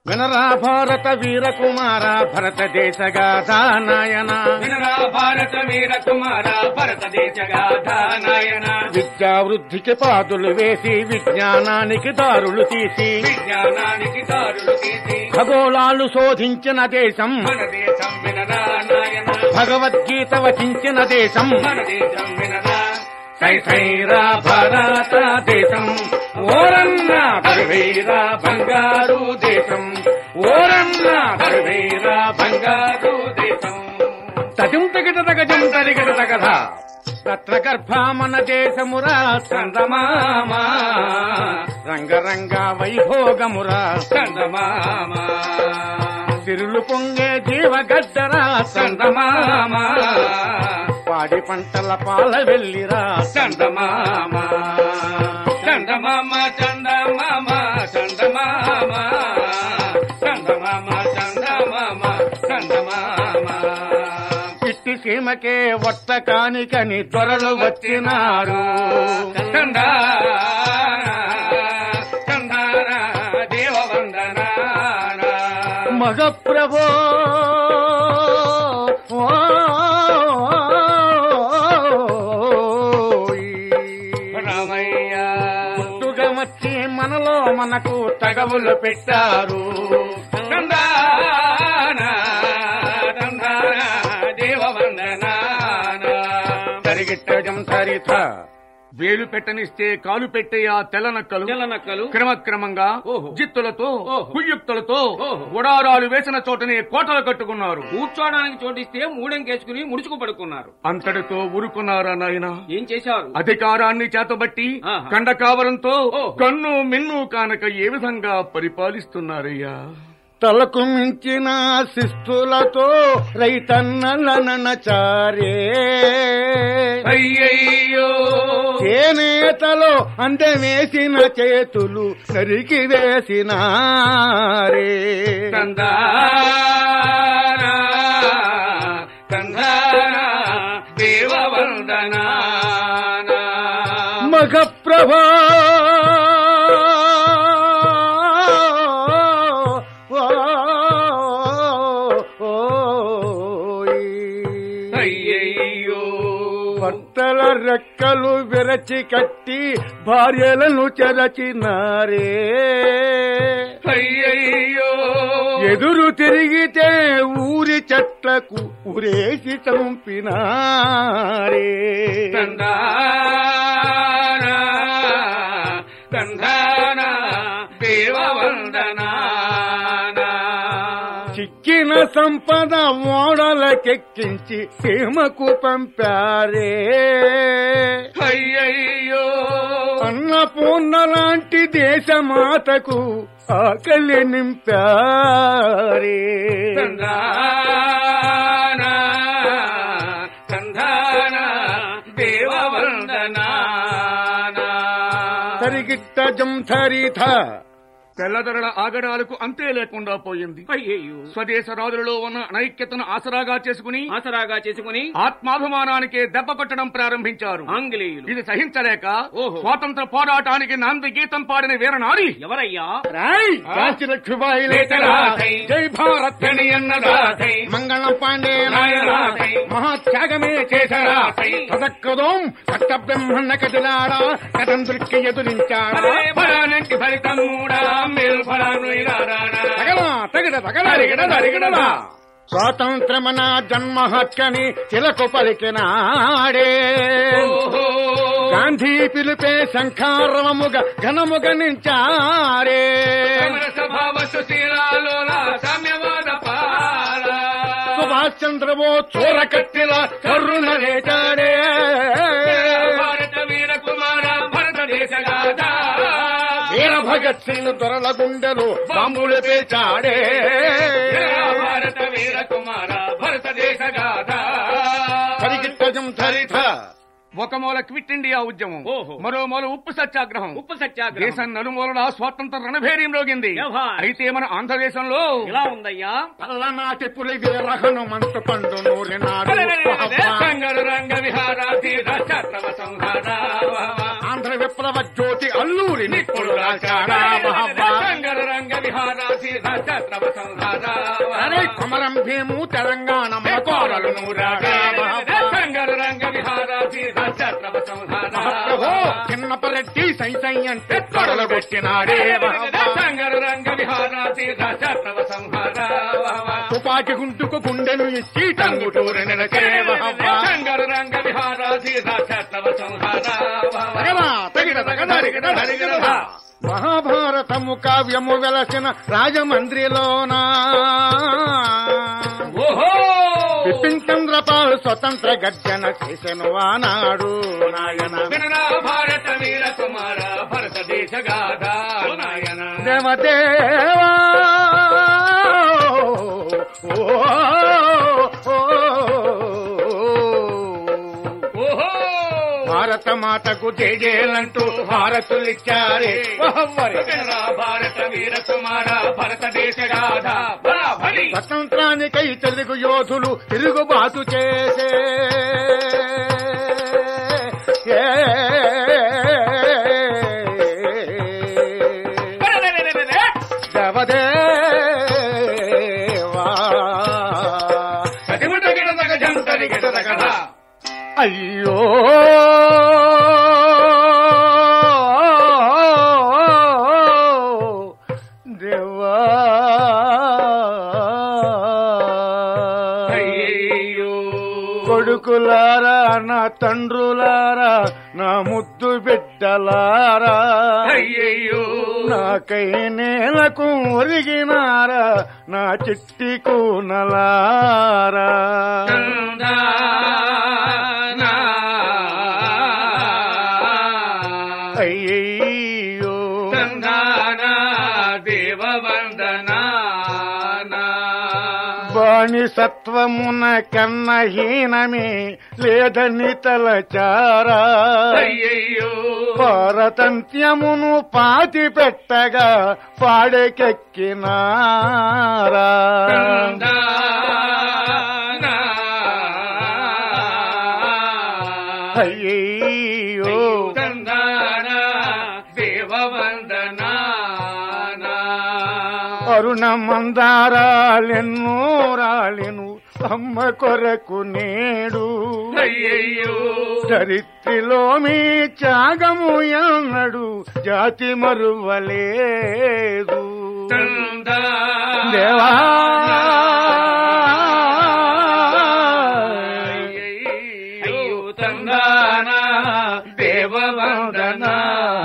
వినరా భారత వీర కుమార భరతదేశ గాథా నాయన వినరా భారత వీర కుమార భారతదేశ గాథా నాయన విద్యా వృద్ధికి పాదులు వేసి విజ్ఞానానికి దారులు తీసి విజ్ఞానానికి దారులు తీసి ఖగోళాలు శోధించిన దేశం మన దేశం వినరా నాయన భగవద్గీత వచించిన దేశం మన దేశం వినరా సై సైరా భారత దేశం ఓరన్నా బరువైరా బంగారు దేశం ఓరన్నా బరువైరా బంగారు దేశం తజం తగిట తగజం తరిగట తగధ రత్నగర్భ మన దేశమురా చందమామ రంగరంగ వైభోగమురా చందమామ సిరులు పొంగే జీవగడ్డరా చందమామ పాడి పంటల పాల వెళ్ళిరా చందమామ చందమామ చందమామ చందమామ చందమామ చందమామ చందమామ ఇట్టి సీమకే వట్ట కానికని త్వరలు వచ్చినారు చందాన చందాన దేవవందనాన మగ ప్రభో రామయ్య పుట్టుగా వచ్చి మనలో మనకు తగవులు పెట్టారు చందాన చందాన దేవవందనాన తరిగిట్టజం సరిత వేలు పెట్టనిస్తే కాలు పెట్టే ఆ తెల్లనక్కలు తెల్లనక్కలు క్రమక్రమంగా ఓహో. జిత్తులతో ఓహో. కుయ్యుక్తులతో ఓహో. గుడారాలు వేసిన చోటనే కోటలు కట్టుకున్నారు కూర్చోడానికి చోటిస్తే మూడెంకేసుకుని ముడుచుకు పడుకున్నారు అంతటితో ఊరుకున్నారా నాయన ఏం చేశారు అధికారాన్ని చేతబట్టి ఆహా. కండకావరంతో ఓహో. కన్ను మిన్ను కానక ఏ విధంగా పరిపాలిస్తున్నారయ్యా తలకు మించిన శిస్తులతో రైతన్నలనచారే అయ్యయ్యో చేనేతలో అందవేసిన చేతులు నరికి వేసినారే చందాన చందాన దేవవందనాన మగ ప్రభా అయ్యయ్యో భర్తల రెక్కలు విరచి కట్టి భార్యలను చెరచినారే అయ్యయ్యో ఎదురు తిరిగితే ఊరి చెట్లకు ఉరేసి చంపినారే చందాన చందాన దేవవందనాన చిక్కిన సంపద ఓడలకెక్కించి సీమకు పంపారే అయ్యయ్యో అన్నపూర్ణ లాంటి దేశమాతకు ఆకలి నింపారే చందాన చందాన దేవవందనాన సరిగిట్ట జంధరిథ తెల్లదొరల ఆగడాలకు అంతే లేకుండా పోయింది అయ్యయ్యో స్వదేశ రాజులలో ఉన్న అనైక్యతను ఆసరాగా చేసుకుని ఆసరాగా చేసుకుని ఆత్మాభిమానానికి దెబ్బ కొట్టడం ప్రారంభించారు ఆంగ్లేయులు ఇది సహించలేక ఓహో. స్వాతంత్ర పోరాటానికి నాంది గీతం పాడిన వీరనారి ఎవరయ్యా రాయ్ ఆ? కాంచీలక్ష్మీబాయి లేఖరా లేఖరా. జై భారత్ అని అన్నదాసై. మంగళం పాండే నాయనాసై. మహాత్యాగమే చేశారా నాయనాసై. పదక్కదోం కట్ట బ్రహ్మణ కదిలాడా కథం దృక్కి ఎదురించాడా ఫలానంటి ఫలితముడా మేలు ఫలాను ఇరారాడా. తగలా తగిడ తగలా తరిగిడ తరిగిడదా. స్వాతంత్రమన జన్మ హక్కని చిలకు పలికినాడే ఓహో. గాంధీ పిలిపే శంఖారవముగ ఘనముగ నించారే సమర స్వభావ సుశీలాలోల సామ్యవాద పాల. సుభాష్ చంద్రబోస్ చోర కట్టిల కర్రున లేచాడే భారత వీర కుమార భారతదేశ గాథ వీర భగత్ సింగ్ దొరల గుండెలు బాంబులు పేచాడే భారత వీర కుమార భారతదేశ గాథ పరిగిట్టజం ధరిత ఒక మూల క్విట్ ఇండియా ఉద్యమం ఓహో. మరో మూల ఉప్పు సత్యాగ్రహం ఉప్పు సత్యాగ్రహం దేశం నలుమూలల స్వాతంత్ర రణభేర్యం రోగింది వ్యవహార్. అయితే మన ఆంధ్రదేశంలో ఎలా ఉందయ్యా పల్లనాటి పులి వీరహను మంతు పండు నూరినాడు రంగరు రంగ విహారాది రాష్ట్రవ సంహార ఆంధ్ర విప్లవ జ్యోతి అల్లూరి నిప్పుడు రాశాడా మహాబా రంగరు రంగ విహారాది రాష్ట్రవ సంహార అరే కొమరం భీము తెలంగాణ మకోరలు నూరాడా మహాబా రంగరు రంగ విహారాది రాష్ట్రవ సంహార ఓహో, చిన్నపరెడ్డి సై సై అంటే తొడలు పెట్టినాడే మహాబా రంగరు రంగ విహారాది రాష్ట్రవ సంహార తుపాకి గుంటుకు గుండెను ఇచ్చి టంగుటూరి నిలకే మహాబా రంగరు రంగ విహారాది రాష్ట్రవ సంహార తగదా, తగిన తగదరిగిన దరిగినదా. మహాభారతము కావ్యము వెలసిన రాజమండ్రిలోనా ఓహో బిపిన్ చంద్రపాల్ స్వతంత్ర గర్జన చేసెను ఆనాడు నాయన వినరా భారత వీర కుమార భారతదేశ గాథ నాయన దేవదేవా ఓ, ఓ, ఓ. ఓహో భారత మాతకు జేజేలంటూ భారతులిచ్చారే వహవ్వరి. వినరా భారత వీర కుమార భారతదేశ గాథ బరాబరి స్వతంత్రానికై తెలుగు యోధులు తిరుగుబాటు చేసే ఏ. దేవదేవా. కదిముట గిడదగ జంతరి గిడదగద అయ్యో దేవా అయ్యయ్యో కొడుకులారా నా తండ్రులారా నా ముద్దు బిడ్డలారా అయ్యయ్యో నాకై నేలకు ఒరిగినారా నా చిట్టి కూనలారా తందానా. అయ్యో తందానా దేవవందనా బానిసత్వమున కన్న హీనమే లేదని తలచారా అయ్యయ్యో పారతంత్యమును పాతి పెట్టగా పాడెకెక్కినారా తందానా. అయ్యో తందానా దేవవందనా అరుణ మందారాలెన్నో రాలెను అమ్మ కొరకు నేడు అయ్యయ్యో చరిత్రలో మీ త్యాగము ఎన్నడు జాతి మరువలేదు దేవా అయ్యో తందానా దేవవందనా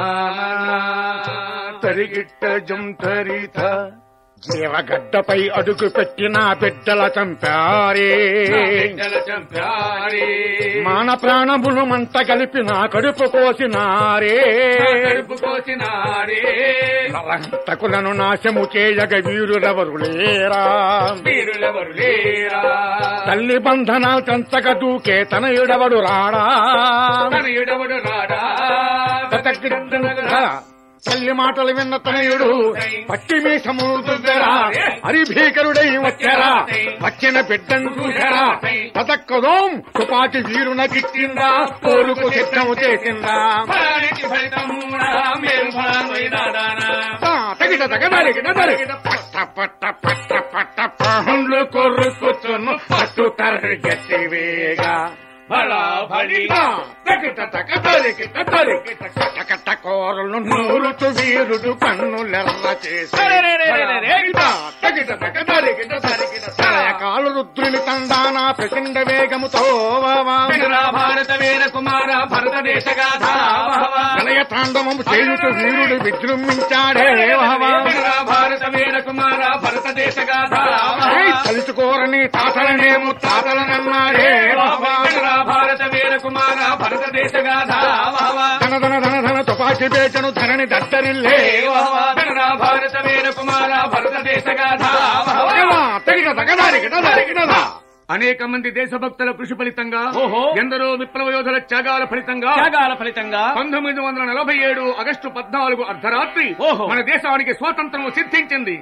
తరిగిట్ట జంతరిత జీవగడ్డపై అడుగు పెట్టిన బిడ్డల చంపారే బిడ్డల చంపారే మాన ప్రాణములు మంట కలిపి నా కడుపు కోసినారే కడుపు కోసినారే నరహంతకులను నాశము చేయగ వీరులెవరు లేరా వీరులెవరు లేరా తల్లి బంధనాలు చంచక దూకే తనయుడవడు రాడా తనయుడవడు రాడా తతగిడ్డనగా తల్లి మాటలు విన్న తనయుడు పట్టి మీసము దుద్దరా హరిభీకరుడై వచ్చారా వచ్చిన బిడ్డను చూశారా పతక్కదోం తుపాకి వీరునకిచ్చిందా కోరుకు సిద్ధము చేసిందా ఫలానికి ఫలితముడా మేలు ఫలాన్వైదానా ఆ, తగిట తగదరిగిన దరిగిన పట్ట పట్ట పట్ట పట్ట పహండ్లు కొరుకుతును పట్టు తరగతివేగా బలా బలి తగిట తగదరిగిన దరిగిట కటకట కోరలు నూరుతు వీరుడు కన్నులెర్ర చేసి తగిట తగదరిగిన దరిగిన కాలు రుద్రుని తందానా ప్రచండ వేగముతో వినరా భారత వీర కుమార భారతదేశ గాథ ప్రళయ తాండవము చేయుతు వీరుడు విజృంభించాడే వావా వినరా భారత వీర కుమార భారతదేశ గాథ ఏయ్, తలుచుకోరని తాతలనేము తాతలనన్నాడే వావా. వినరా భారత వీర కుమార భారతదేశ గాథ ధన ధన ధన ధన తుపాకి బేటను ధరణి దద్దరిల్లే వినరా భారత వీర కుమార భారతదేశ గాథ తగిన తగదారిగిన దరిగినదా అనేక మంది దేశభక్తుల కృషి ఫలితంగా ఓహో. ఎందరో విప్లవ యోధుల త్యాగాల ఫలితంగా త్యాగాల ఫలితంగా పంతొమ్మిది వందల నలభై ఏడు ఆగస్టు పద్నాలుగు అర్ధరాత్రి ఓహో. మన దేశానికి స్వాతంత్రం సిద్ధించింది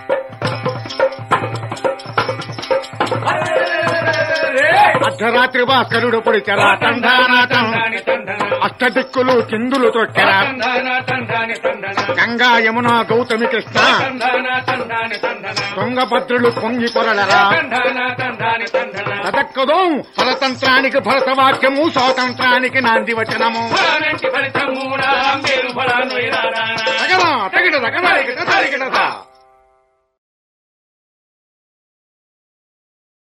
అర్ధరాత్రి భాస్కరుడు పొడిచెరా తండానాటం తండాని తండన. అష్టదిక్కులు చిందులు తొక్కెరా తండాన తండాని తండన. గంగా యమున గౌతమి కృష్ణ తండాన తండాని తండన. తుంగభద్రులు పొంగి పొరలరా తండాన తండాని తండన. తదక్కదం పరతంత్రానికి భరతవాక్యము స్వాతంత్రానికి నాంది వచనము ఫలానంటి ఫలితము రా, మేలు ఫలాను ఇరారా. తగరా తగిన తగరా తగరా